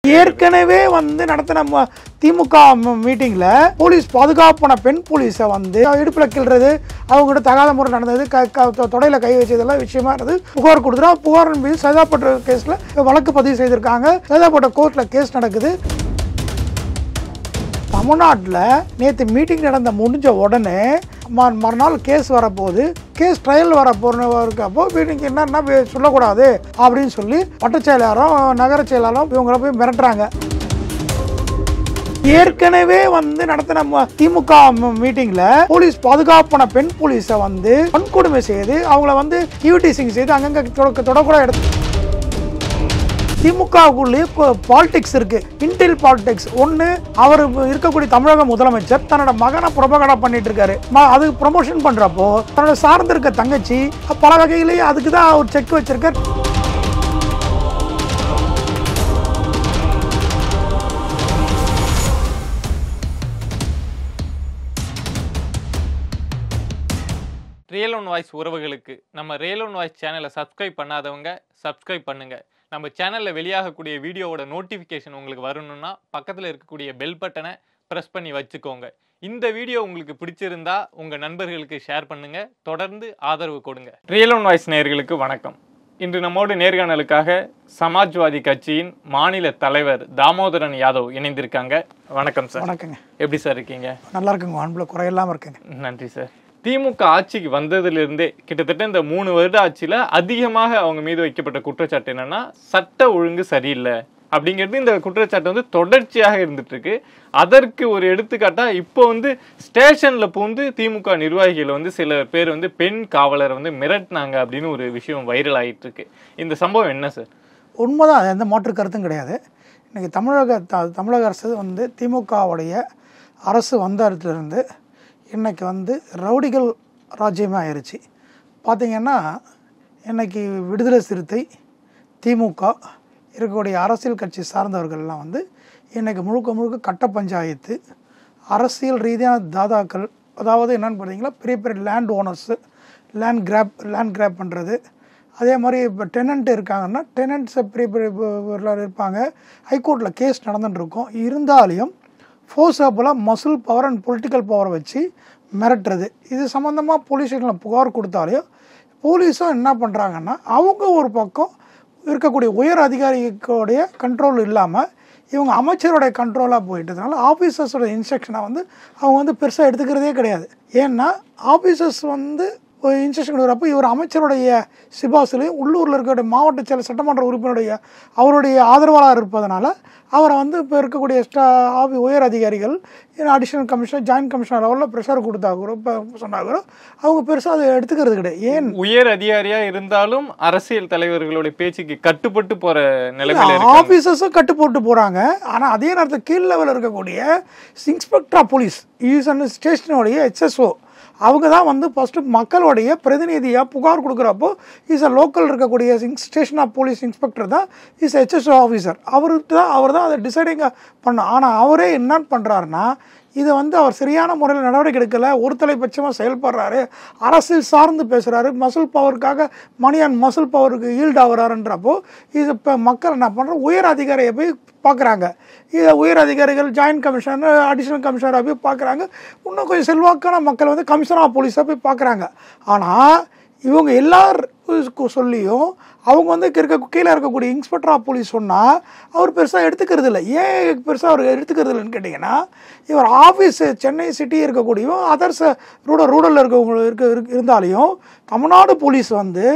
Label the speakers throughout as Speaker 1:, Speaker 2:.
Speaker 1: ஏற்கனவே வந்து நடத்தின ம- திமுக ம- மீட்டிங்ல போலீஸ் பாதுகாப்பான பெண் போலீஸை வந்து இடுப்புல கிள்றது அவங்ககிட்ட தகாத முறை நடந்தது க க- தொ- தொடையில கை வச்சதெல்லாம் விஷயமா இருந்தது புகார் கொடுத்துரும் புகார் மீது சைதாப்பட்ட கேஸ்ல வழக்கு பதிவு செய்திருக்காங்க சைதாப்பட்ட கோர்ட்ல கேஸ் நடக்குது தமிழ்நாட்டில் நேற்று மீட்டிங் நடந்த முடிஞ்ச உடனே ம- மறுநாள் கேஸ் வரப்போகுது கேஸ் ட்ரையல் வரப்போன்னு இருக்கப்போ மீட்டிங் என்னன்னா வே- சொல்லக்கூடாது அப்படின்னு சொல்லி வட்டச் செயலாளரும் நகர செயலாளரும் இவங்கள போய் மிரட்டுறாங்க ஏற்கனவே வந்து நடத்தின ம- திமுக ம- மீட்டிங்ல போலீஸ் பாதுகாப்பான பெண் போலீஸை வந்து வன்கொடுமை செய்து அவங்கள வந்து ஈவிடிசிங் செய்து அங்கங்க தொட- தொடக்கூட எடுத்து திமுகவுக்குள்ளேயே பாலிடிக்ஸ் இருக்கு இன்டில் பாலிடிக்ஸ் ஒன்று அவர் இருக்கக்கூடிய தமிழக முதலமைச்சர் தன்னோட மகனை புறபகடா பண்ணிட்டு இருக்காரு ம- அது ப்ரொமோஷன் பண்றப்போ தன்னோட சார்ந்து இருக்க தங்கச்சி பல வகையிலேயே அதுக்கு தான் அவர் செக் வச்சிருக்கார்
Speaker 2: ரியல் ஒன் வாய்ஸ் உறவுகளுக்கு நம்ம ரியல் ஒன் வாய்ஸ் சேனலை சப்ஸ்கிரைப் பண்ணாதவங்க சப்ஸ்கிரைப் பண்ணுங்க நம்ம சேனலில் வெளியாகக்கூடிய வீடியோவோட நோட்டிஃபிகேஷன் உங்களுக்கு வரணும்னா பக்கத்தில் இருக்கக்கூடிய பெல் பட்டனை ப்ரெஸ் பண்ணி வச்சுக்கோங்க இந்த வீடியோ உங்களுக்கு பிடிச்சிருந்தா உங்கள் நண்பர்களுக்கு ஷேர் பண்ணுங்க தொடர்ந்து ஆதரவு கொடுங்க ரியல் ஒன் வாய்ஸ் நேயர்களுக்கு வணக்கம் இன்று நம்மோடு நேர்காணலுக்காக சமாஜ்வாதி கட்சியின் மாநில தலைவர் தாமோதரன் யாதவ் இணைந்திருக்காங்க வணக்கம் சார்
Speaker 1: வணக்கங்க
Speaker 2: எப்படி சார் இருக்கீங்க
Speaker 1: நல்லா இருக்குங்க அன்புல குறையில்லாம இருக்குங்க
Speaker 2: நன்றி சார் திமுக ஆட்சிக்கு வந்ததிலிருந்தே கிட்டத்தட்ட இந்த மூணு வருட ஆட்சியில அதிகமாக அவங்க மீது வைக்கப்பட்ட குற்றச்சாட்டு என்னன்னா சட்ட ஒழுங்கு சரியில்லை அப்படிங்கிறது இந்த குற்றச்சாட்டு வந்து தொடர்ச்சியாக இருந்துட்டு இருக்கு அதற்கு ஒரு எடுத்துக்காட்டா இப்போ வந்து ஸ்டேஷன்ல பூந்து திமுக நிர்வாகிகள் வந்து சில பேர் வந்து பெண் காவலரை வந்து மிரட்டினாங்க அப்படின்னு ஒரு விஷயம் வைரல் ஆயிட்டு இருக்கு இந்த சம்பவம் என்ன சார்
Speaker 1: உண்மைதான் அது எந்த மாற்று கருத்தும் கிடையாது இன்னைக்கு தமிழக த- தமிழக அரசு வந்து திமுகவுடைய அரசு வந்த இடத்துலேருந்து இன்னைக்கு வந்து ரவுடிகள் ராஜ்யமே ஆயிருச்சு பார்த்தீங்கன்னா இன்னைக்கு விடுதலை சிறுத்தை திமுக இருக்கக்கூடிய அரசியல் கட்சி சார்ந்தவர்கள்லாம் வந்து இன்னைக்கு முழுக்க முழுக்க கட்ட பஞ்சாயத்து அரசியல் ரீதியான தாதாக்கள் அதாவது என்னன்னு பார்த்தீங்கன்னா பெரிய பெரிய land owners land grab land grab பண்ணுறது அதே மாதிரி இப்போ டெனண்ட் இருக்காங்கன்னா டெனண்ட்ஸை பெரிய பெரிய இவர்களாக இருப்பாங்க ஹைகோர்ட்டில் கேஸ் நடந்துட்டு இருக்கும் இருந்தாலையும் ஃபோர்ஸபுளாக மசில் பவர் அண்ட் பொலிட்டிக்கல் பவரை வச்சு மிரட்டுறது இது சம்மந்தமாக போலீஸ் ஸ்டேஷனில் புகார் கொடுத்தாலையும் போலீஸும் என்ன பண்ணுறாங்கன்னா அவங்க ஒரு பக்கம் இருக்கக்கூடிய உயர் அதிகாரிகளுடைய கண்ட்ரோல் இல்லாமல் இவங்க அமைச்சருடைய கண்ட்ரோலாக போயிட்டதுனால ஆஃபீஸர்ஸோட இன்ஸ்ட்ரக்ஷனை வந்து அவங்க வந்து பெருசாக எடுத்துக்கிறதே கிடையாது ஏன்னா ஆஃபீஸர்ஸ் வந்து ஒரு இன்ஸ்ட்ரக்ஷன் கொடுக்குறப்போ இவர் அமைச்சருடைய சிபாசிலையும் உள்ளூரில் இருக்கக்கூடிய மாவட்ட செயலர் சட்டமன்ற உறுப்பினருடைய அவருடைய ஆதரவாளர் இருப்பதனால அவரை வந்து இப்போ இருக்கக்கூடிய ஸ்டா ஆஃபி உயர் அதிகாரிகள் அடிஷனல் கமிஷனர் ஜாயின்ட் கமிஷனர் லெவலில் ப்ரெஷர் கொடுத்தா கூட இப்போ சொன்னாங்க அவங்க பெருசாக அதை எடுத்துக்கிறது கிடையாது ஏன்
Speaker 2: உயர் அதிகாரியா இருந்தாலும் அரசியல் தலைவர்களுடைய பேச்சுக்கு கட்டுப்பட்டு போற நிலைமையில இருக்காங்க
Speaker 1: ஆஃபீஸர்ஸும் கட்டு போட்டு போகிறாங்க ஆனால் அதே நேரத்தில் கீழ் லெவலில் இருக்கக்கூடிய inspector of police is and ஸ்டேஷனுடைய ஹெச்எஸ்ஓ அவங்க தான் வந்து ஃபஸ்ட்டு மக்களுடைய பிரதிநிதியாக புகார் கொடுக்குறப்போ இஸ் அ லோக்கல் இருக்கக்கூடிய ஸ்டேஷன் ஆஃப் போலீஸ் இன்ஸ்பெக்டர் தான் இஸ் ஹெச்எஸ்ஓ ஆஃபீஸர் அவருக்கு தான் அவர் தான் அதை டிசைடிங்காக பண்ண ஆனால் அவரே என்னன்னு பண்ணுறாருன்னா இதை வந்து அவர் சரியான முறையில் நடவடிக்கை எடுக்கலை ஒரு தலைபட்சமாக செயல்படுறாரு அரசியல் சார்ந்து பேசுகிறாரு மசில் பவருக்காக மணி அண்ட் மசில் பவருக்கு ஈல்ட் ஆகுறாருன்றப்போ இது இப்போ மக்கள் என்ன பண்ணுறோம் உயர் அதிகாரியை போய் பார்க்குறாங்க இதை உயர் அதிகாரிகள் ஜாயின்ட் கமிஷனர் அடிஷனல் கமிஷனராக போய் பார்க்குறாங்க இன்னும் கொஞ்சம் செல்வாக்கான மக்கள் வந்து கமிஷனர் ஆஃப் போலீஸாக போய் பார்க்குறாங்க ஆனால் இவங்க எல்லாருக்கும் சொல்லியும் அவங்க வந்து இருக்க கீழே இருக்கக்கூடிய இன்ஸ்பெக்டர் ஆஃப் போலீஸ் சொன்னால் அவர் பெருசாக எடுத்துக்கிறது இல்லை ஏன் பெருசாக அவர் எடுத்துக்கிறது இல்லைன்னு கேட்டிங்கன்னா இவர் ஆஃபீஸ் சென்னை சிட்டி இருக்கக்கூடிய அதர்ஸ் ரூரல் ரூரலில் இருக்கவங்க இருக்க இருக்க- இருந்தாலையும் தமிழ்நாடு போலீஸ் வந்து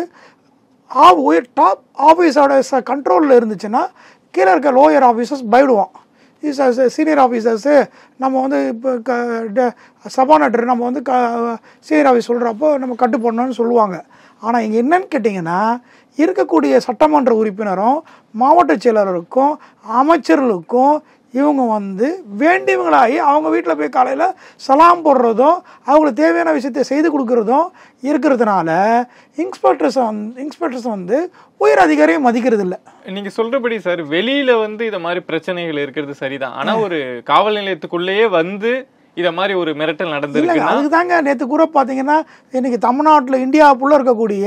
Speaker 1: ஆ உயர் டாப் ஆஃபீஸோட கண்ட்ரோலில் இருந்துச்சுன்னா கீழே இருக்க லோயர் ஆஃபீஸர்ஸ் பயப்படுவான் இஸ் சீனியர் ஆஃபீஸர்ஸு நம்ம வந்து இப்போ க சபானட்டர் நம்ம வந்து க சீனியர் ஆஃபீஸ் சொல்கிறப்போ நம்ம கட்டு போடணும்னு சொல்லுவாங்க ஆனால் இங்கே என்னன்னு கேட்டிங்கன்னா இருக்கக்கூடிய சட்டமன்ற உறுப்பினரும் மாவட்ட செயலாளருக்கும் அமைச்சர்களுக்கும் இவங்க வந்து வேண்டியவங்களாகி அவங்க வீட்டில் போய் காலையில் சலாம் போடுறதும் அவங்களுக்கு தேவையான விஷயத்தை செய்து கொடுக்குறதும் இருக்கிறதுனால இன்ஸ்பெக்டர்ஸை வந்து இன்ஸ்பெக்டர்ஸ் வந்து உயர் அதிகாரியை மதிக்கிறது இல்லை
Speaker 2: நீங்க சொல்றபடி சார் வெளியில வந்து இந்த மாதிரி பிரச்சனைகள் இருக்கிறது சரிதான் ஆனா ஒரு காவல் நிலையத்துக்குள்ளேயே வந்து இத மாதிரி ஒரு மிரட்டல்
Speaker 1: இல்லைங்க
Speaker 2: நடந்திருக்குன்னா
Speaker 1: அதுக்கு தாங்க நேற்று கூட பார்த்தீங்கன்னா இன்னைக்கு தமிழ்நாட்டில் இந்தியாவுக்குள்ளே இருக்கக்கூடிய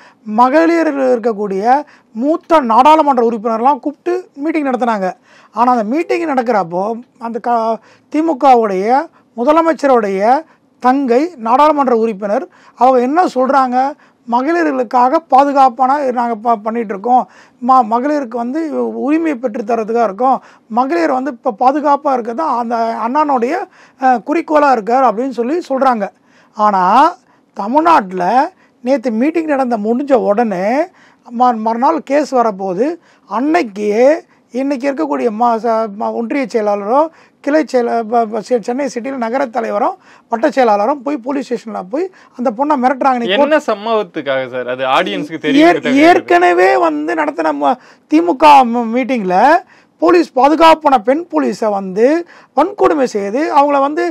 Speaker 1: மகளிர் இருக்கக்கூடிய மூத்த நாடாளுமன்ற உறுப்பினர்லாம் கூப்பிட்டு மீட்டிங் நடத்துனாங்க ஆனால் அந்த மீட்டிங் நடக்கிறப்போ அந்த க திமுகவுடைய முதலமைச்சருடைய தங்கை நாடாளுமன்ற உறுப்பினர் அவங்க என்ன சொல்கிறாங்க மகளிர்களுக்காக பாதுகாப்பான நாங்கள் ப பண்ணிட்டு இருக்கோம் ம மகளிருக்கு வந்து உரிமையை பெற்றுத்தரதுக்காக இருக்கோம் மகளிர் வந்து இப்போ பாதுகாப்பாக இருக்கிறது அந்த அண்ணனுடைய குறிக்கோளாக இருக்கார் அப்படின்னு சொல்லி சொல்கிறாங்க ஆனால் தமிழ்நாட்டில் நேற்று மீட்டிங் நடந்த முடிஞ்ச உடனே ம மறுநாள் கேஸ் வரப்போகுது அன்னைக்கு இன்னைக்கு இருக்கக்கூடிய மா ச- ம- ஒன்றிய செயலாளரோ கிளை செயல ப- ப- செ- சென்னை சிட்டியில் நகர தலைவரும் வட்ட செயலாளரும் போய் போலீஸ் ஸ்டேஷனில் போய் அந்த பொண்ணை மிரட்டுறாங்க நீ
Speaker 2: என்ன சம்பவத்துக்காக சார் அது ஆடியன்ஸ்க்கு
Speaker 1: ஏற்-
Speaker 2: தெரியும்
Speaker 1: ஏற்கனவே வந்து நடத்தின ம- திமுக மீட்டிங்கில் போலீஸ் பாதுகாப்பான பெண் போலீஸை வந்து வன்கொடுமை செய்து அவங்கள வந்து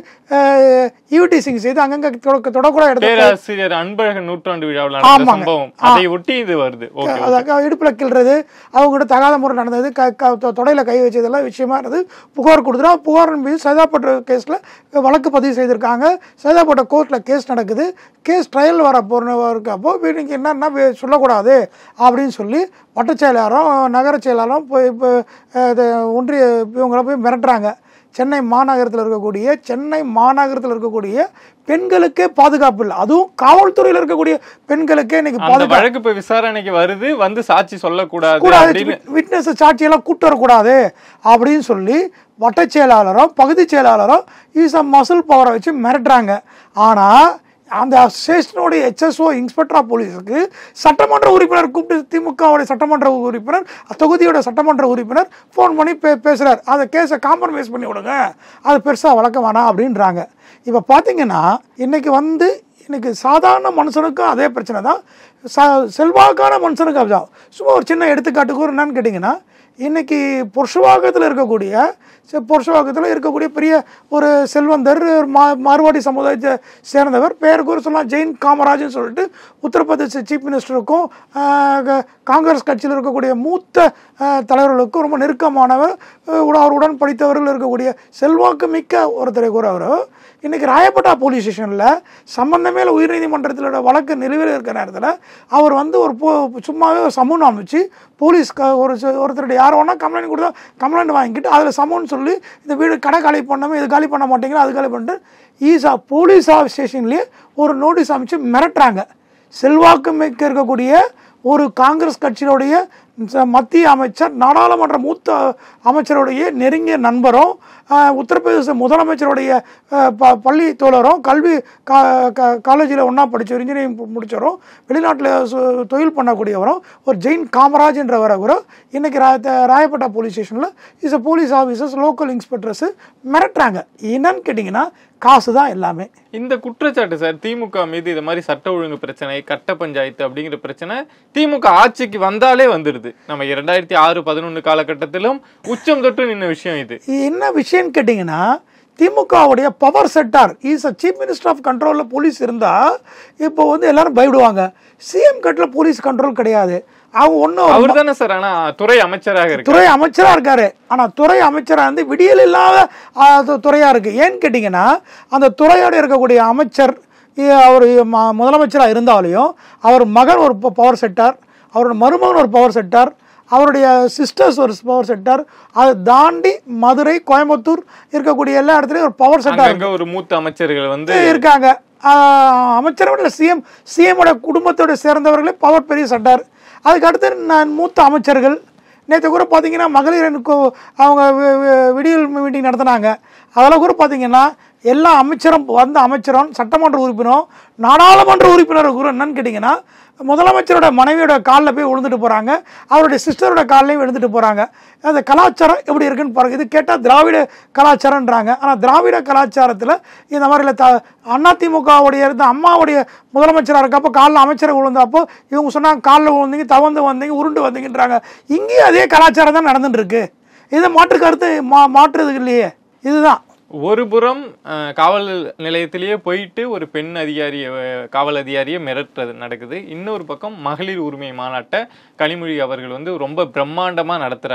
Speaker 1: ஈவிடிசிங் செய்து அங்கங்கே தொட தொடக்கூட இடத்துல
Speaker 2: பேராசிரியர் அன்பழகன் நூற்றாண்டு விழாவில் நடந்த
Speaker 1: ஆமாங்க.
Speaker 2: சம்பவம் அதை ஒட்டி இது வருது ஓகே
Speaker 1: அதாக இடுப்பில் கிள்றது அவங்ககிட்ட தகாத முறை நடந்தது க க தொ- தொடையில கை வச்சதெல்லாம் விஷயமா இருந்தது புகார் கொடுத்துட்டோம் புகார் மீது சைதாப்பட்ட கேஸில் வழக்கு பதிவு செய்திருக்காங்க சைதாப்பட்ட கோர்ட்டில் கேஸ் நடக்குது கேஸ் ட்ரையல் வர போகிற இருக்கப்போ இன்னைக்கு என்னன்னா வே- சொல்லக்கூடாது அப்படின்னு சொல்லி வட்டச் செயலாளரும் நகர செயலாளரும் போய் இப்போ இது ஒன்றிய இவங்கள போய் மிரட்டுறாங்க சென்னை மாநகரத்தில் இருக்கக்கூடிய சென்னை மாநகரத்தில் இருக்கக்கூடிய பெண்களுக்கே பாதுகாப்பு இல்லை அதுவும் காவல்துறையில் இருக்கக்கூடிய பெண்களுக்கே இன்னைக்கு
Speaker 2: அந்த
Speaker 1: பாதுகாப்பு
Speaker 2: வழக்கு இப்ப விசாரணைக்கு வருது வந்து சாட்சி சொல்லக்கூடாது
Speaker 1: கூடாது
Speaker 2: அப்படின்னு
Speaker 1: விட்னஸ் சாட்சியெல்லாம் கூட்டு வரக்கூடாது அப்படின்னு சொல்லி வட்டச் செயலாளரும் பகுதி செயலாளரும் ஈச மசில் பவரை வச்சு மிரட்டுறாங்க ஆனால் அந்த ஸ்டேஷனுடைய ஹெச்எஸ்ஓ இன்ஸ்பெக்டர் ஆஃப் போலீஸுக்கு சட்டமன்ற உறுப்பினர் கூப்பிட்டு திமுகவுடைய சட்டமன்ற உறுப்பினர் தொகுதியோட சட்டமன்ற உறுப்பினர் ஃபோன் பண்ணி பே பேசுகிறார் அந்த கேஸை காம்ப்ரமைஸ் பண்ணி விடுங்க அது பெருசாக வழக்க வேணாம் அப்படின்றாங்க இப்போ பார்த்தீங்கன்னா இன்னைக்கு வந்து இன்னைக்கு சாதாரண மனுஷனுக்கும் அதே பிரச்சனை தான் ச செல்வாக்கான மனுஷனுக்கு அப்படிதான் சும்மா ஒரு சின்ன எடுத்துக்காட்டுக்கு ஒரு என்னன்னு கேட்டிங்கன்னா இன்னைக்கு புருஷவாக்கத்தில் இருக்கக்கூடிய செ- புருஷவாக்கத்தில் இருக்கக்கூடிய பெரிய ஒரு செல்வந்தர் ஒரு மா மார்வாடி சமுதாயத்தை சேர்ந்தவர் பேருக்கு ஒரு சொல்லலாம் ஜெயின் காமராஜ்னு சொல்லிட்டு உத்தரப்பிரதேச சீஃப் மினிஸ்டருக்கும் ஆஹ், க- காங்கிரஸ் கட்சியில் இருக்கக்கூடிய மூத்த ஆஹ், தலைவர்களுக்கும் ரொம்ப நெருக்கமானவர் ஆஹ், உட- அவருடன் படித்தவர்கள் இருக்கக்கூடிய செல்வாக்கு மிக்க ஒருத்தரை கூட அவர் இன்னைக்கு ராயப்பட்டா போலீஸ் ஸ்டேஷனில் சம்பந்தமே இல்லை உயர்நீதிமன்றத்திலோட வழக்கு நிலுவையில் இருக்கிற நேரத்தில் அவர் வந்து ஒரு போ சும்மாவே ஒரு சமூன் அமைச்சு போலீஸ் க ஒரு ச- ஒருத்தருடைய யார் வேணா கம்ப்ளைண்ட் கொடுத்தா கம்ப்ளைண்ட் வாங்கிட்டு அதில் சமூன் சொல்லி இந்த வீடு கடை காலி பண்ணாமல் இது காலி பண்ண மாட்டேங்கிற அது காலி பண்ணிட்டு ஈசா போலீஸ் ஸ்டேஷன்லேயே ஒரு நோட்டீஸ் அமைச்சு மிரட்டுறாங்க செல்வாக்கு மிக்க இருக்கக்கூடிய ஒரு காங்கிரஸ் கட்சியினுடைய ச- மத்திய அமைச்சர் நாடாளுமன்ற மூத்த அமைச்சருடைய நெருங்கிய நண்பரும் ஆஹ், உத்தரப்பிரதேச முதலமைச்சருடைய ஆஹ், ப பள்ளி தோழரும் கல்வி கா காலேஜில் ஒன்றா படித்த இன்ஜினியரிங் முடித்தவரும் வெளிநாட்டில் தொழில் பண்ணக்கூடியவரும் ஒரு ஜெயின் காமராஜ் என்றவரை கூட இன்னைக்கு ரா த- ராயப்பேட்டா போலீஸ் ஸ்டேஷனில் is police officers local inspectors மிரட்டுறாங்க என்னன்னு கேட்டிங்கன்னா காசு தான் எல்லாமே
Speaker 2: இந்த குற்றச்சாட்டு சார் திமுக மீது இது மாதிரி சட்ட ஒழுங்கு பிரச்சனை கட்ட பஞ்சாயத்து அப்படிங்கிற பிரச்சனை திமுக ஆட்சிக்கு வந்தாலே வந்துடுது நம்ம இரண்டாயிரத்தி ஆறு பதினொன்று காலகட்டத்திலும் உச்சம் தொட்டு நின்ன விஷயம் இது
Speaker 1: என்ன விஷயம்னு கேட்டிங்கன்னா திமுகவுடைய power setter is a chief minister of கண்ட்ரோலில் போலீஸ் இருந்தால் இப்போ வந்து எல்லாரும் பயப்படுவாங்க சிஎம் கட்டில் போலீஸ் கண்ட்ரோல் கிடையாது அவங்க ஒன்றும்
Speaker 2: அவர் தானே சார் ஆனா துறை அமைச்சராக இருக்கு
Speaker 1: துறை அமைச்சராக இருக்காரு ஆனால் துறை அமைச்சராக வந்து விடியல் இல்லாத ஆ, து- துறையா இருக்கு ஏன்னு கேட்டிங்கன்னா அந்த துறையோட இருக்கக்கூடிய அமைச்சர் இ- அவர் ம- முதலமைச்சராக இருந்தாலையும் அவர் மகன் ஒரு பவர் செட்டார் அவரோட மருமகன் ஒரு பவர் செட்டார் அவருடைய சிஸ்டர்ஸ் ஒரு பவர் செட்டார் அதை தாண்டி மதுரை கோயம்புத்தூர் இருக்கக்கூடிய எல்லா இடத்துலையும் ஒரு பவர் செட்டார்
Speaker 2: அங்கங்க ஒரு மூத்த அமைச்சர்கள் வந்து
Speaker 1: இருக்காங்க ஆஹ் அமைச்சரோட சிஎம் சிஎமோட குடும்பத்தோட சேர்ந்தவர்களே பவர் பெரிய சட்டார் அதுக்கு அடுத்து நான் மூத்த அமைச்சர்கள் நேற்று கூட பார்த்தீங்கன்னா மகளிருக்கு அவங்க வி- வி- விடியல் மீட்டிங் நடத்தினாங்க அதில் கூட பார்த்தீங்கன்னா எல்லா அமைச்சரும் வந்த அமைச்சரும் சட்டமன்ற உறுப்பினரும் நாடாளுமன்ற உறுப்பினர் கூட என்னன்னு கேட்டிங்கன்னா முதலமைச்சரோட மனைவியோட காலில் போய் விழுந்துட்டு போகிறாங்க அவருடைய சிஸ்டரோட கால்லையும் விழுந்துட்டு போகிறாங்க அந்த கலாச்சாரம் எப்படி இருக்குன்னு பாருங்க இது கேட்டால் திராவிட கலாச்சாரம்ன்றாங்க ஆனால் திராவிட கலாச்சாரத்தில் இந்த மாதிரி த அதிமுகவுடைய இருந்த அம்மாவுடைய முதலமைச்சராக இருக்கப்போ காலில் அமைச்சரை விழுந்தப்போ இவங்க சொன்னாங்க காலில் விழுந்தீங்க தவந்து வந்தீங்க உருண்டு வந்தீங்கன்றாங்க இங்கேயும் அதே கலாச்சாரம் தான் நடந்துட்டு இருக்கு இதை மாற்று கருத்து மா மாற்றுறது இல்லையே இதுதான்
Speaker 2: ஒரு புறம் அஹ், காவல் நிலையத்திலேயே போயிட்டு ஒரு பெண் அதிகாரிய அஹ், காவல் அதிகாரியை மிரட்டுறது நடக்குது இன்னொரு பக்கம் மகளிர் உரிமை மாநாட்டை கனிமொழி அவர்கள் வந்து ரொம்ப பிரம்மாண்டமா நடத்துறாங்க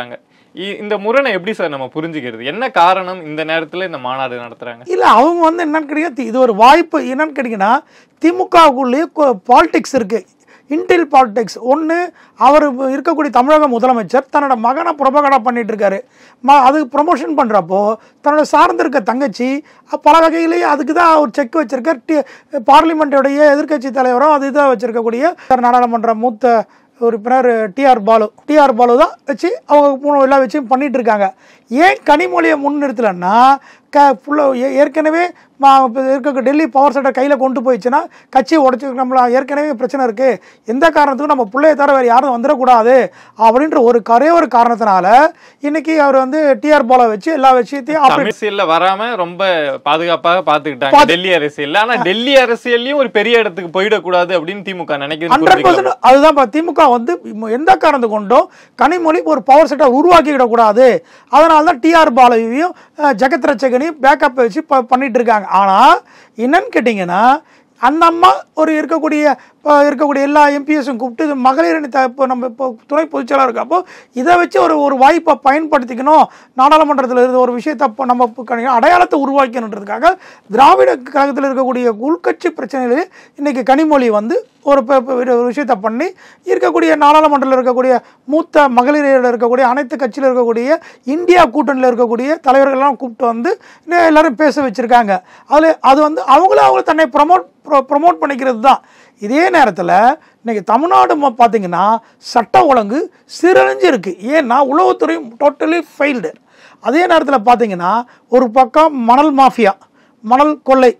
Speaker 2: இ- இந்த முரணை எப்படி சார் நம்ம புரிஞ்சுக்கிறது என்ன காரணம் இந்த நேரத்துல இந்த மாநாடு நடத்துறாங்க
Speaker 1: இல்லை அவங்க வந்து என்னன்னு கேட்டீங்கன்னா இது ஒரு வாய்ப்பு என்னன்னு கேட்டிங்கன்னா திமுகவுக்குள்ளேயே பாலிடிக்ஸ் இருக்குது இன்டில் பாலிடிக்ஸ் ஒன்று அவர் இருக்கக்கூடிய தமிழக முதலமைச்சர் தன்னோட மகனை புறபகடா பண்ணிட்டு இருக்காரு ம அதுக்கு ப்ரொமோஷன் பண்ணுறப்போ தன்னோட சார்ந்து இருக்க தங்கச்சி அஹ், பல வகையிலேயே அதுக்கு தான் அவர் செக் வச்சிருக்கார் டி பார்லிமெண்ட்டுடைய எதிர்க்கட்சி தலைவரும் அது இதாக வச்சிருக்கக்கூடிய நாடாளுமன்ற மூத்த உறுப்பினர் டிஆர் பாலு டிஆர் பாலு தான் வச்சு அவங்க மூணு எல்லா வச்சும் பண்ணிட்டு இருக்காங்க ஏன் கனிமொழியை முன்னிறுத்தலைன்னா க ஃபுல்லாக ஏற்கனவே மா இப்ப இருக்க டெல்லி பவர் சென்டர் கையில் கொண்டு போயிடுச்சுன்னா கட்சி உடச்சி நம்மள ஏற்கனவே பிரச்சனை இருக்குது எந்த காரணத்துக்கும் நம்ம பிள்ளைய தவிர வேறு யாரும் வந்துடக்கூடாது அப்படின்ற ஒரு ஒரே ஒரு காரணத்தினால இன்னைக்கு அவர் வந்து டிஆர் பாலை வச்சு எல்லா விஷயத்தையும் ஆப்ரேட்
Speaker 2: அரசியல்ல வராம ரொம்ப பாதுகாப்பாக பாத்துக்கிட்டாங்க டெல்லி அரசியல்ல ஆனா டெல்லி அரசியல்லயும் ஒரு பெரிய இடத்துக்கு போயிடக்கூடாது அப்படின்னு திமுக நினைக்குது
Speaker 1: ஹண்ட்ரட் பர்சன்ட் அதுதான் இப்ப திமுக வந்து இம்ம எந்த காரணத்தை கொண்டும் கனிமொழி ஒரு பவர் செட்டை உருவாக்கிவிடக்கூடாது அதனால தான் டிஆர் பாலவியும் அஹ், ஜெகத் ரச்சகனையும் பேக்கப் வச்சு ப பண்ணிட்டு இருக்காங்க ஆனால் என்னன்னு கேட்டிங்கன்னா அந்த அம்மா ஒரு இருக்கக்கூடிய இப்போ இருக்கக்கூடிய எல்லா எம்பிஎஸும் கூப்பிட்டு இது மகளிர் அணி த இப்போ நம்ம இப்போ துணை பொதுச்செயலாளர் இருக்கப்போ இதை வச்சு ஒரு ஒரு வாய்ப்பை பயன்படுத்திக்கணும் நாடாளுமன்றத்தில் இருந்த ஒரு விஷயத்தை அப்போ நம்ம இப்போ கணி- அடையாளத்தை உருவாக்கணுன்றதுக்காக திராவிட கழகத்தில் இருக்கக்கூடிய உள்கட்சி பிரச்சனைகளே இன்னைக்கு கனிமொழி வந்து ஒரு ப- ப- ஒரு விஷயத்தை பண்ணி இருக்கக்கூடிய நாடாளுமன்றத்தில் இருக்கக்கூடிய மூத்த மகளிரில் இருக்கக்கூடிய அனைத்து கட்சியில் இருக்கக்கூடிய இந்தியா கூட்டணியில் இருக்கக்கூடிய தலைவர்கள்லாம் கூப்பிட்டு வந்து இன்னும் எல்லாரும் பேச வச்சுருக்காங்க அதில் அது வந்து அவங்களும் அவங்க தன்னை ப்ரமோட் ப்ரொமோட் பண்ணிக்கிறது தான் இதே நேரத்தில் இன்னைக்கு தமிழ்நாடு ம- பார்த்தீங்கன்னா சட்ட ஒழுங்கு சிறழிஞ்சு இருக்கு ஏன்னா உளவுத்துறை டோட்டலி ஃபெயில்டு அதே நேரத்தில் பார்த்தீங்கன்னா ஒரு பக்கம் மணல் மாஃபியா மணல் கொள்ளை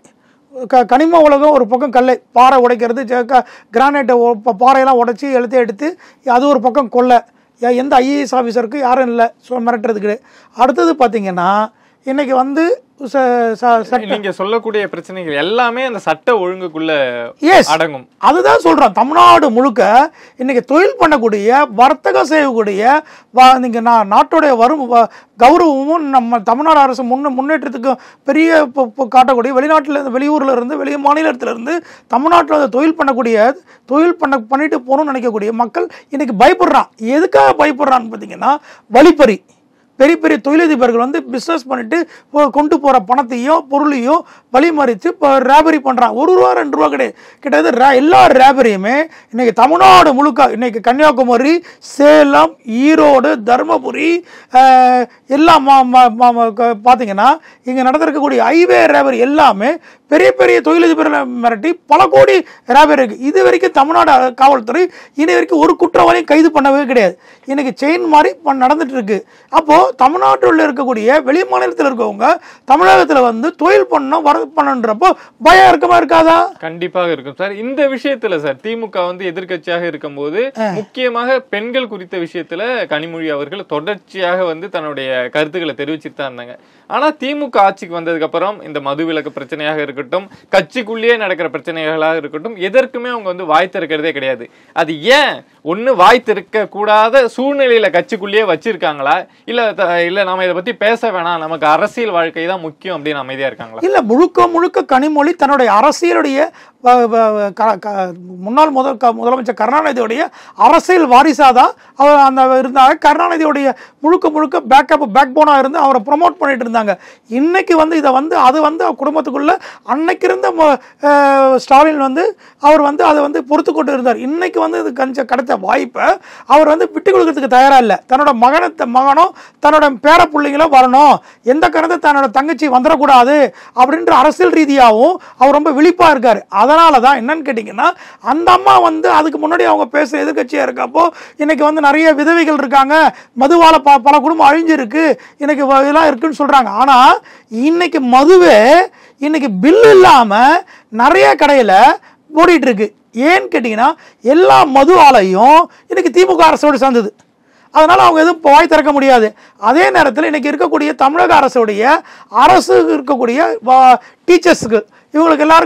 Speaker 1: க கனிம உலகம் ஒரு பக்கம் கல்லை பாறை உடைக்கிறது ஜ- க- கிரானைட்டை ஒ- ப- பாறையெல்லாம் உடைச்சி எழுத்து எடுத்து அது ஒரு பக்கம் கொள்ளை யா- எந்த ஐஏஎஸ் ஆஃபீஸருக்கு யாரும் இல்லை ஸோ மிரட்டுறதுக்கு அடுத்தது பார்த்தீங்கன்னா இன்னைக்கு வந்து ச- ச- சட்ட
Speaker 2: நீங்க சொல்லக்கூடிய பிரச்சனைகள் எல்லாமே அந்த சட்ட ஒழுங்குக்குள்ள
Speaker 1: எஸ்
Speaker 2: அடங்கும்
Speaker 1: அதுதான் சொல்றோம் தமிழ்நாடு முழுக்க இன்னைக்கு தொழில் பண்ணக்கூடிய வர்த்தகம் செய்யக்கூடிய வ- நீங்க நா- நாட்டுடைய வரும் வ- கௌரவமும் நம்ம தமிழ்நாடு அரசு முன்ன முன்னேற்றத்துக்கு பெரிய இப்போ இப்போ காட்டக்கூடிய வெளிநாட்டில் இருந்து வெளியூர்ல இருந்து வெளி மாநிலத்துல இருந்து தமிழ்நாட்டில் வந்து தொழில் பண்ணக்கூடிய தொழில் பண்ண பண்ணிட்டு போகணும்னு நினைக்கக்கூடிய மக்கள் இன்னைக்கு பயப்படுறான் எதுக்காக பயப்படுறான்னு பார்த்தீங்கன்னா வழிப்பறி பெரிய பெரிய தொழிலதிபர்கள் வந்து பிஸ்னஸ் பண்ணிட்டு போ- கொண்டு போகிற பணத்தையும் பொருளையும் வழிமறித்து இப்போ ரேபரி பண்ணுறான் ஒரு ரூபா ரெண்டு ரூபா கிடையாது கிட்டத்தட்ட ரே- எல்லா ரேபரியுமே இன்னைக்கு தமிழ்நாடு முழுக்க இன்னைக்கு கன்னியாகுமரி சேலம் ஈரோடு தருமபுரி ஆஹ், எல்லாம் மா- மா- மா- மா- க- பார்த்தீங்கன்னா இங்கே நடந்திருக்கக்கூடிய ஹைவே ரேபரி எல்லாமே பெரிய பெரிய தொழிலதிபர்களை மிரட்டி பல கோடி ரேபரி இருக்கு இது வரைக்கும் தமிழ்நாடு அ- காவல்துறை இனி வரைக்கும் ஒரு குற்றவாளியும் கைது பண்ணவே கிடையாது இன்னைக்கு செயின் மாதிரி பண்- நடந்துட்டு இருக்கு அப்போ தமிழ்நாட்டில் இருக்கக்கூடிய வெளி மாநிலத்தில் இருக்கவங்க தமிழகத்தில் வந்து தொழில் பண்ணணும் வர பண்ணன்றப்போ பயம் இருக்கமா இருக்காதா
Speaker 2: கண்டிப்பாக இருக்கும் சார் இந்த விஷயத்துல சார் திமுக வந்து எதிர்க்கட்சியாக இருக்கும்போது முக்கியமாக பெண்கள் குறித்த விஷயத்துல கனிமொழி அவர்கள் தொடர்ச்சியாக வந்து தன்னுடைய கருத்துக்களை தெரிவிச்சுட்டு தான் இருந்தாங்க ஆனா திமுக ஆட்சிக்கு வந்ததுக்கு அப்புறம் இந்த மதுவிலக்கு பிரச்சனையாக இருக்கட்டும் கட்சிக்குள்ளேயே நடக்கிற பிரச்சனைகளாக இருக்கட்டும் எதற்குமே அவங்க வந்து வாய் திறக்கிறதே கிடையாது அது ஏன் ஒண்ணு வாய் திறக்க கூடாத சூழ்நிலையில கட்சிக்குள்ளேயே வச்சிருக்காங்களா இல்ல த- இல்ல நாம இதை பத்தி பேச வேணாம் நமக்கு அரசியல் வாழ்க்கை தான் முக்கியம் அப்படின்னு அமைதியா இருக்காங்களா
Speaker 1: இல்ல முழுக்க முழுக்க கனிமொழி தன்னுடைய அரசியலுடைய வ- வ- க- க- முன்னாள் முதல் க- முதலமைச்சர் கருணாநிதியுடைய அரசியல் வாரிசாதான் அவர் அந்த இருந்தாங்க கருணாநிதியுடைய முழுக்க முழுக்க பேக்கப் பேக் போனா இருந்து அவரை ப்ரொமோட் பண்ணிட்டு இருந்தாங்க இன்னைக்கு வந்து இதை வந்து அது வந்து அவர் குடும்பத்துக்குள்ள அன்னைக்கு இருந்த மு- அஹ், ஸ்டாலின் வந்து அவர் வந்து அதை வந்து பொறுத்து கொண்டு இருந்தார் இன்னைக்கு வந்து இது கஞ்ச கிடைத்த வாய்ப்பை அவர் வந்து விட்டு கொடுக்கறதுக்கு தயாரா இல்லை தன்னோட மகனை த- மகனும் தன்னோட பேர பிள்ளைங்களும் வரணும் எந்த கணத்தை தன்னோட தங்கச்சி வந்துடக்கூடாது அப்படின்ற அரசியல் ரீதியாகவும் அவர் ரொம்ப விழிப்பா இருக்காரு அதனால தான் என்னன்னு கேட்டிங்கன்னா அந்த அம்மா வந்து அதுக்கு முன்னாடி அவங்க பேச எதிர்க்கட்சியாக இருக்கப்போ இன்னைக்கு வந்து நிறைய விதவைகள் இருக்காங்க மதுவால ப பல குடும்பம் அழிஞ்சிருக்கு இன்னைக்கு வ- இதெல்லாம் இருக்குன்னு சொல்றாங்க ஆனா இன்னைக்கு மதுவே இன்னைக்கு பில் இல்லாம நிறைய கடையில ஓடிட்டு இருக்கு ஏன்னு கேட்டிங்கன்னா எல்லா மது ஆலையும் இன்னைக்கு திமுக அரசோடு சேர்ந்தது அதனால் அவங்க எதுவும் இப்போ வாய் திறக்க முடியாது அதே நேரத்தில் இன்னைக்கு இருக்கக்கூடிய தமிழக அரசுடைய அரசு இருக்கக்கூடிய டீச்சர்ஸுக்கு இவங்களுக்கு எல்லாருக்கும்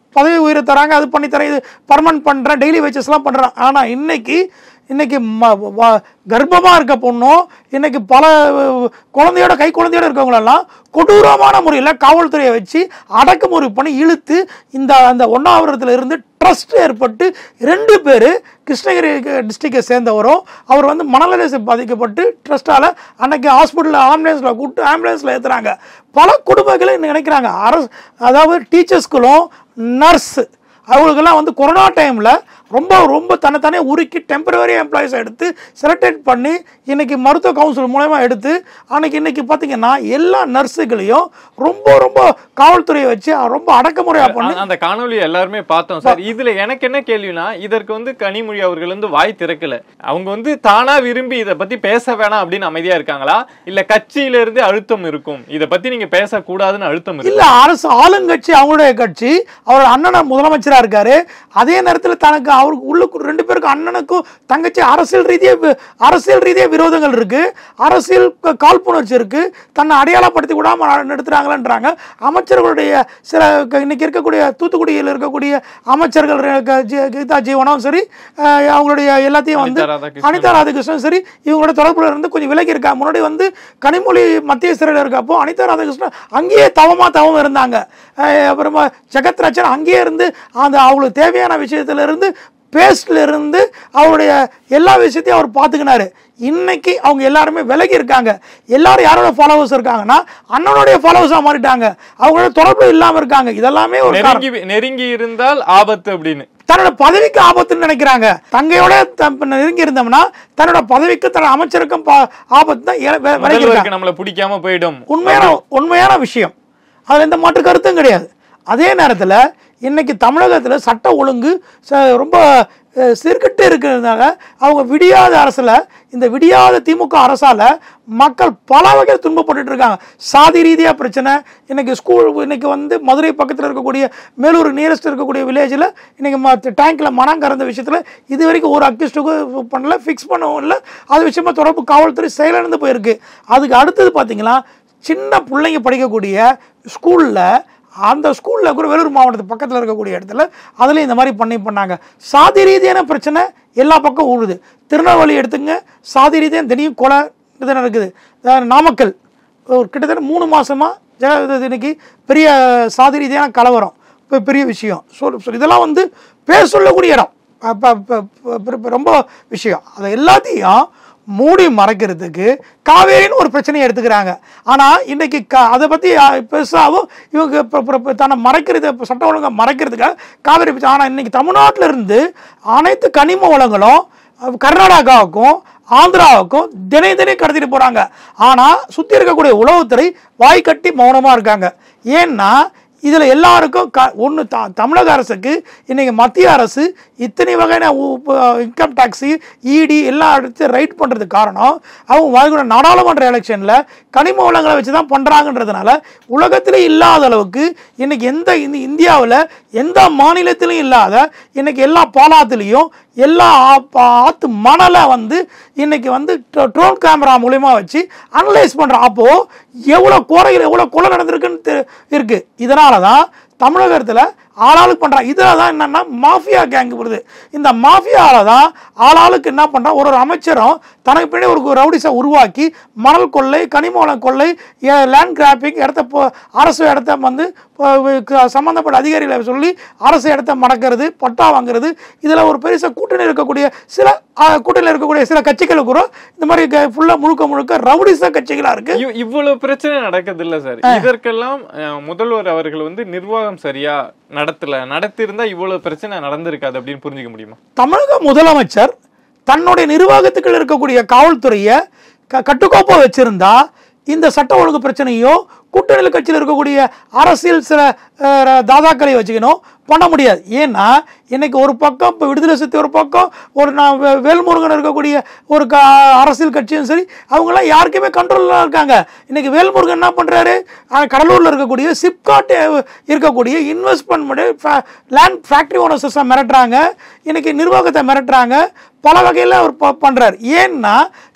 Speaker 1: பதவி உயர தராங்க அது பண்ணி தரேன் இது பர்மனன்ட் பண்ணுறேன் டெய்லி வேஜஸ்லாம் பண்ணுறேன் ஆனால் இன்னைக்கு இன்னைக்கு ம வ- கர்ப்பமா இருக்க பொண்ணும் இன்னைக்கு பல அஹ், குழந்தையோட கை குழந்தையோட இருக்கவங்களெல்லாம் கொடூரமான முறையில் காவல்துறையை வச்சு அடக்குமுறை பண்ணி இழுத்து இந்த அந்த ஒன்றாவரத்தில் இருந்து ட்ரஸ்ட் ஏற்பட்டு ரெண்டு பேர் கிருஷ்ணகிரி டிஸ்ட்ரிக்டை சேர்ந்தவரும் அவர் வந்து மனநல பாதிக்கப்பட்டு ட்ரஸ்ட்டால் அன்னைக்கு ஹாஸ்பிட்டலில் ஆம்புலன்ஸில் கூப்பிட்டு ஆம்புலன்ஸில் ஏற்றுறாங்க பல குடும்பங்களை நினைக்கிறாங்க அரசு அதாவது டீச்சர்ஸ்களும் நர்ஸ் அவங்களுக்கெல்லாம் வந்து கொரோனா டைமில் ரொம்ப ரொம்ப தன்னைத்தானே உருக்கி டெம்பரவரி எம்ப்ளாயிஸை எடுத்து செலக்டேட் பண்ணி இன்னைக்கு மருத்துவ கவுன்சில் மூலயமா எடுத்து அன்னைக்கு இன்னைக்கு பார்த்தீங்கன்னா எல்லா நர்ஸுகளையும் ரொம்ப ரொம்ப காவல்துறையை வச்சு ரொம்ப அடக்குமுறையாக பண்ணி
Speaker 2: அந்த காணொளி எல்லாருமே பார்த்தோம் சார் இதுல எனக்கு என்ன கேள்வினா இதற்கு வந்து கனிமொழி அவர்கள் வந்து வாய் திறக்கல அவங்க வந்து தானா விரும்பி இத பத்தி பேச வேணாம் அப்படின்னு அமைதியா இருக்காங்களா இல்ல கட்சியில இருந்து அழுத்தம் இருக்கும் இத பத்தி நீங்க பேசக்கூடாதுன்னு அழுத்தம் இருக்கும்
Speaker 1: இல்ல அரசு ஆளுங்கட்சி அவங்களுடைய கட்சி அவர் அண்ணனை முதலமைச்சரா இருக்காரு அதே நேரத்தில் தனக்கு அவருக்கு உள்ளுக்கு ரெண்டு பேருக்கும் அண்ணனுக்கும் தங்கச்சி அரசியல் ரீதியா வி- அரசியல் ரீதியா விரோதங்கள் இருக்கு அரசியல் க- காழ்ப்புணர்ச்சி இருக்கு தன்னை அடையாளப்படுத்தி விடாம நடத்துறாங்களான்றாங்க அமைச்சர்களுடைய சில க- இன்னைக்கு இருக்கக்கூடிய தூத்துக்குடியில் இருக்கக்கூடிய அமைச்சர்கள் க- ஜி- கீதா ஜீவனும் சரி அஹ், அவங்களுடைய எல்லாத்தையும் வந்து
Speaker 2: அனிதா ராதாகிருஷ்ணன்.
Speaker 1: அனிதா ராதாகிருஷ்ணன் சரி இவங்களோட தொடர்புல இருந்து கொஞ்சம் விலகி இருக்கா முன்னாடி வந்து கனிமொழி மத்திய சிறையில் இருக்கப்போ அனிதா ராதாகிருஷ்ணன் அங்கேயே தவமா தவம் இருந்தாங்க அஹ் அப்புறமா ஜெகத் ரச்சன் அங்கேயே இருந்து அந்த அவங்களுக்கு தேவையான விஷயத்துல இருந்து பேஸ்ட்ல இருந்து அவருடைய எல்லா விஷயத்தையும் அவர் பார்த்துக்கினாரு இன்னைக்கு அவங்க எல்லாருமே விலகி இருக்காங்க எல்லாரும் யாரோட ஃபாலோவர்ஸ் இருக்காங்கன்னா அண்ணனுடைய ஃபாலோவர்ஸாக மாறிட்டாங்க அவங்களோட தொடர்பு இல்லாம இருக்காங்க இதெல்லாமே ஒரு காரணம்.
Speaker 2: நெருங்கி நெருங்கி இருந்தால் ஆபத்து அப்படின்னு
Speaker 1: தன்னோட பதவிக்கு ஆபத்துன்னு நினைக்கிறாங்க தங்கையோட த- நெருங்கி இருந்தோம்னா தன்னோட பதவிக்கு தன்னோட அமைச்சருக்கும் பா- ஆபத்து தான் இல- வி- விலகி இருக்காங்க
Speaker 2: முதல்வருக்கு நம்மள பிடிக்காம போயிடும்
Speaker 1: உண்மையான உண்மையான விஷயம் அது எந்த மாற்று கருத்தும் கிடையாது அதே நேரத்தில் இன்னைக்கு தமிழகத்தில் சட்ட ஒழுங்கு ச- ரொம்ப அஹ், சீர்கெட்டு இருக்கிறதுனால அவங்க விடியாத அரசில் இந்த விடியாத திமுக அரசால் மக்கள் பல வகையில் துன்பப்பட்டுட்டு இருக்காங்க சாதி ரீதியாக பிரச்சனை இன்னைக்கு ஸ்கூல் இன்னைக்கு வந்து மதுரை பக்கத்தில் இருக்கக்கூடிய மேலூர் நியரஸ்ட் இருக்கக்கூடிய வில்லேஜில் இன்னைக்கு டேங்க்கில் மனம் கறந்த விஷயத்தில் இது வரைக்கும் ஒரு அக்யூஸ்டுக்கும் பண்ணல ஃபிக்ஸ் பண்ணவும் இல்லை அது விஷயமா தொடர்பு காவல்துறை செயலிழந்து போயிருக்கு அதுக்கு அடுத்தது பார்த்தீங்கன்னா சின்ன பிள்ளைங்க படிக்கக்கூடிய ஸ்கூலில் அந்த ஸ்கூலில் கூட வேலூர் மாவட்டத்து பக்கத்தில் இருக்கக்கூடிய இடத்துல அதுலேயும் இந்த மாதிரி பண்ணி பண்ணாங்க சாதி ரீதியான பிரச்சனை எல்லா பக்கம் ஊழுது திருநெல்வேலி எடுத்துங்க சாதி ரீதியான திடீர் கொலை இது நடக்குது அஹ் நாமக்கல் ஒரு கிட்டத்தட்ட மூணு மாசமா ஜெ- இன்னைக்கு பெரிய சாதி ரீதியான கலவரம் இப்போ பெரிய விஷயம் சொல் சொல் இதெல்லாம் வந்து பேர் சொல்லக்கூடிய இடம் அப்ப- அப்ப- அப்ப- ரொம்ப விஷயம் அதை எல்லாத்தையும் மூடி மறைக்கிறதுக்கு காவேரின்னு ஒரு பிரச்சனையை எடுத்துக்கிறாங்க ஆனால் இன்னைக்கு க அதை பற்றி பெருசாகவும் இவங்க இப்ப- இப்ப- இப்ப தன்னை மறைக்கிறது இப்ப சட்ட ஒழுங்கை மறைக்கிறதுக்காக காவேரி பிரச்சனை ஆனால் இன்னைக்கு தமிழ்நாட்டில் இருந்து அனைத்து கனிம வளங்களும் அஹ், கர்நாடகாவுக்கும் ஆந்திராவுக்கும் தினை தினை கடத்திட்டு போகிறாங்க ஆனால் சுற்றி இருக்கக்கூடிய உளவுத்துறை வாய் கட்டி மௌனமாக இருக்காங்க ஏன்னா இதில் எல்லாருக்கும் க ஒன்று த தமிழக அரசுக்கு இன்னைக்கு மத்திய அரசு இத்தனை வகையான இன்கம் டேக்ஸு இடி எல்லாம் எடுத்து ரைட் பண்ணுறதுக்கு காரணம் அவங்க வரக்கூடிய நாடாளுமன்ற எலெக்ஷனில் கனிம வளங்களை வச்சு தான் பண்ணுறாங்கன்றதுனால உலகத்திலே இல்லாத அளவுக்கு இன்னைக்கு எந்த இந்த இந்தியாவில் எந்த மாநிலத்திலும் இல்லாத இன்னைக்கு எல்லா பாலாத்துலேயும் எல்லா ஆ- ஆத்து மணலை வந்து இன்னைக்கு வந்து ட்ரோன் கேமரா மூலியமா வச்சு அனலைஸ் பண்றோம் அப்போ எவ்வளோ குறைகள் எவ்வளோ கொலை நடந்திருக்குன்னு தெ- இருக்கு இதனால தான் தமிழகத்தில் ஆளாளுக்கு பண்ணுறாங்க இதில் தான் என்னன்னா மாஃபியா கேங் வருது இந்த மாஃபியாவில் தான் ஆளாளுக்கு என்ன பண்ணுறான் ஒரு ஒரு அமைச்சரும் தனக்கு பின்னாடி ஒரு ரவுடிஸை உருவாக்கி மணல் கொள்ளை கனிம வள கொள்ளை லேண்ட் கிராப்பிங் இடத்த போ- அரசு இடத்த வந்து ப- க- சம்பந்தப்பட்ட அதிகாரிகளை சொல்லி அரசு இடத்த மடக்கிறது பட்டா வாங்குறது இதில் ஒரு பெருசா கூட்டணி இருக்கக்கூடிய சில அஹ், கூட்டணியில் இருக்கக்கூடிய சில கட்சிகள் கூட இந்த மாதிரி ஃபுல்லாக முழுக்க முழுக்க ரவுடிச கட்சிகளாக இருக்கு
Speaker 2: இவ்- இவ்வளவு பிரச்சனை நடக்குது இல்ல சார் இதற்கெல்லாம் அஹ், முதல்வர் அவர்கள் வந்து நிர்வாகம் சரியா நடத்தல நடத்திருந்தா இவ்வளவு பிரச்சனை நடந்திருக்காது அப்படின்னு புரிஞ்சுக்க முடியுமா
Speaker 1: தமிழக முதலமைச்சர் தன்னுடைய நிர்வாகத்துக்குள்ள இருக்கக்கூடிய காவல்துறையை க கட்டுக்கோப்பாக வச்சிருந்தா இந்த சட்ட ஒழுங்கு பிரச்சனையோ கூட்டணி கட்சியில் இருக்கக்கூடிய அரசியல் சில அஹ், தாதாக்களை வச்சுக்கணும் பண்ண முடியாது ஏன்னா இன்னைக்கு ஒரு பக்கம் இப்போ விடுதலை சிறுத்தை ஒரு பக்கம் ஒரு நான் வே- வேல்முருகன் இருக்கக்கூடிய ஒரு க அரசியல் கட்சியும் சரி அவங்களாம் யாருக்குமே கண்ட்ரோலில் இருக்காங்க இன்னைக்கு வேல்முருகன் என்ன பண்ணுறாரு கடலூரில் இருக்கக்கூடிய சிப்காட் இருக்கக்கூடிய இன்வெஸ்ட்மெண்ட் லேண்ட் ஃபேக்ட்ரி ஓனர்ஸை மிரட்டுறாங்க இன்னைக்கு நிர்வாகத்தை மிரட்டுறாங்க பல வகையில் அவர் ப- பண்றாரு ஏன்னா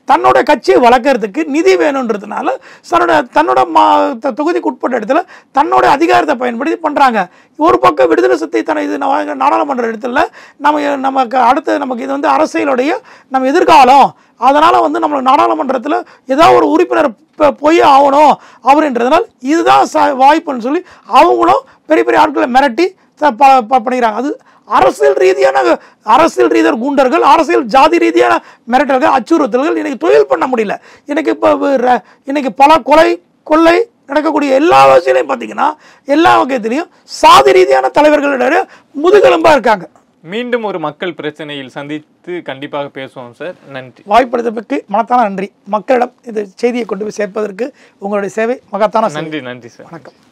Speaker 1: தன்னோட கட்சியை வளர்க்கறதுக்கு நிதி வேணுன்றதுனால தன்னோட தன்னோட மா த- தொகுதிக்கு உட்பட்ட இடத்துல தன்னோட அதிகாரத்தை பயன்படுத்தி பண்ணுறாங்க ஒரு பக்கம் விடுதலை சித்தை தன இது நம்ம நாடாளுமன்ற இடத்துல நம்ம நமக்கு அடுத்து நமக்கு இது வந்து அரசியலுடைய நம்ம எதிர்காலம் அதனால் வந்து நம்ம நாடாளுமன்றத்தில் ஏதாவது ஒரு உறுப்பினர் ப- போய் ஆகணும் அப்படின்றதுனால இதுதான் ச வாய்ப்புன்னு சொல்லி அவங்களும் பெரிய பெரிய ஆட்களை மிரட்டி ச- ப ப- பண்ணிக்கிறாங்க அது அரசியல் ரீதியான அரசியல் ரீதியான குண்டர்கள் அரசியல் ஜாதி ரீதியான மிரட்டல்கள் அச்சுறுத்தல்கள் இன்னைக்கு தொழில் பண்ண முடியல இன்னைக்கு இப்போ இன்னைக்கு பல கொலை கொள்ளை நடக்கக்கூடிய எல்லா விஷயங்களையும் பார்த்தீங்கன்னா எல்லா வகையத்திலையும் சாதி ரீதியான தலைவர்களுடைய முதுகெலும்பாக இருக்காங்க
Speaker 2: மீண்டும் ஒரு மக்கள் பிரச்சனையில் சந்தித்து கண்டிப்பாக பேசுவோம் சார் நன்றி
Speaker 1: வாய்ப்பளித்தமைக்கு மனத்தான நன்றி மக்களிடம் இந்த செய்தியை கொண்டு போய் சேர்ப்பதற்கு உங்களுடைய சேவை மகத்தான சேவை
Speaker 2: நன்றி நன்றி சார்
Speaker 1: வணக்கம்